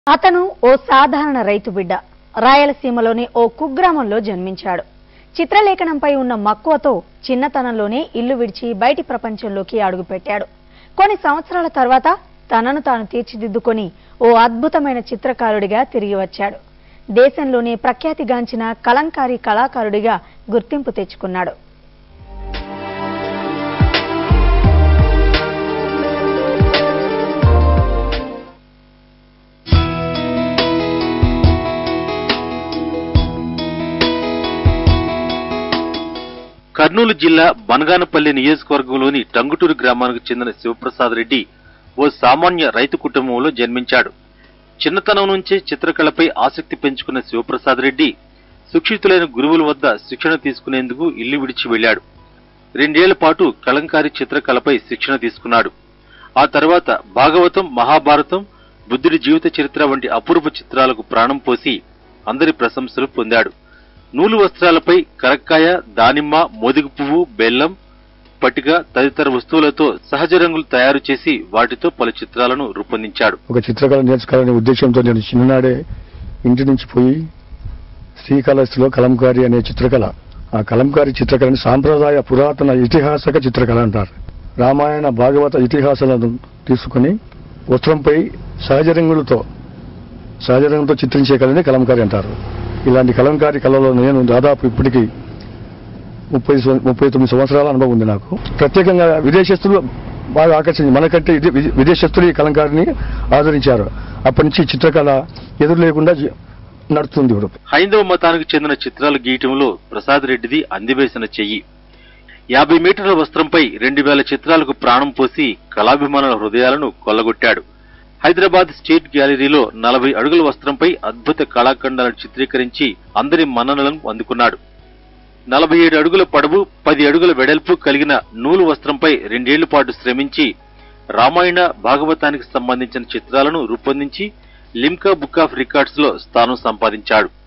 అతను ఓ సాధారణ రైతు బిడ్డ రాయలసీమలోని ఓ కుగ్రామంలో జన్మించాడు చిత్రలేఖనంపై ఉన్న మక్కువతో చిన్నతనంలోనే ఇల్లు విడిచి బయటి ప్రపంచంలోకి అడుగుపెట్టాడు కొన్ని సంవత్సరాల తర్వాత తనను తాను తీర్చిదిద్దుకొని ఓ అద్భుతమైన చిత్రకారుడిగా తిరిగి వచ్చాడు దేశంలోనే ప్రఖ్యాతిగాంచిన కలంకారీ కళాకారుడిగా గుర్తింపు తెచ్చుకున్నాడు కర్నూలు జిల్లా బనగానపల్లి నియోజకవర్గంలోని టంగుటూరు గ్రామానికి చెందిన శివప్రసాద్ రెడ్డి ఓ సామాన్య రైతు కుటుంబంలో జన్మించాడు చిన్నతనం నుంచే చిత్రకళపై ఆసక్తి పెంచుకున్న శివప్రసాద్ రెడ్డి సుక్షితులైన గురువుల వద్ద శిక్షణ తీసుకునేందుకు ఇల్లు విడిచి వెళ్లాడు రెండేళ్ల పాటు కలంకారీ చిత్రకళపై శిక్షణ తీసుకున్నాడు ఆ తర్వాత భాగవతం మహాభారతం బుద్ధుడి జీవిత చరిత్ర వంటి అపూర్వ చిత్రాలకు ప్రాణం పోసి అందరి ప్రశంసలు పొందాడు నూలు వస్త్రాలపై కరక్కాయ దానిమ్మ మోదుగు పువ్వు బెల్లం పట్టిక తదితర వస్తువులతో సహజ రంగులు తయారు చేసి వాటితో పలు చిత్రాలను రూపొందించాడు ఒక చిత్రకళ నేర్చుకోవాలనే ఉద్దేశంతో నేను చిన్ననాడే ఇంటి నుంచి పోయి శ్రీకాళహస్తిలో కలంకారి అనే చిత్రకళ ఆ కలంకారి చిత్రకళని సాంప్రదాయ పురాతన ఇతిహాసక చిత్రకళ అంటారు రామాయణ భాగవత ఇతిహాసాలను తీసుకుని వస్త్రంపై సహజ రంగులతో సహజ రంగులతో చిత్రించే కళని కలంకారి అంటారు ఇలాంటి కలంకారి కళలో నేను దాదాపు ఇప్పటికీ ముప్పై సం- ముప్పై తొమ్మిది సంవత్సరాల అనుభవం ఉంది నాకు ప్రత్యేకంగా విదేశస్తులు బాగా ఆకర్షించి మనకంటే ఇది- విదే- విదేశస్తులు ఈ కలంకారిని ఆదరించారు అప్పటి నుంచి ఈ చిత్రకళ ఎదురు లేకుండా జీ- నడుస్తుంది ఇప్పుడు హైందవ మతానికి చెందిన చిత్రాలు గీయటంలో ప్రసాద్ రెడ్డిది అందివేసిన చెయ్యి యాభై మీటర్ల వస్త్రంపై రెండు వేల చిత్రాలకు ప్రాణం పోసి కళాభిమానుల హృదయాలను కొల్లగొట్టాడు హైదరాబాద్ స్టేట్ గ్యాలరీలో నలభై అడుగుల వస్త్రంపై అద్భుత కళాఖండాలను చిత్రీకరించి అందరి మన్ననలను అందుకున్నాడు నలభై ఏడు అడుగుల పొడవు పది అడుగుల వెడల్పు కలిగిన నూలు వస్త్రంపై రెండేళ్ల పాటు శ్రమించి రామాయణ భాగవతానికి సంబంధించిన చిత్రాలను రూపొందించి లిమ్కా బుక్ ఆఫ్ రికార్డ్స్ లో స్థానం సంపాదించాడు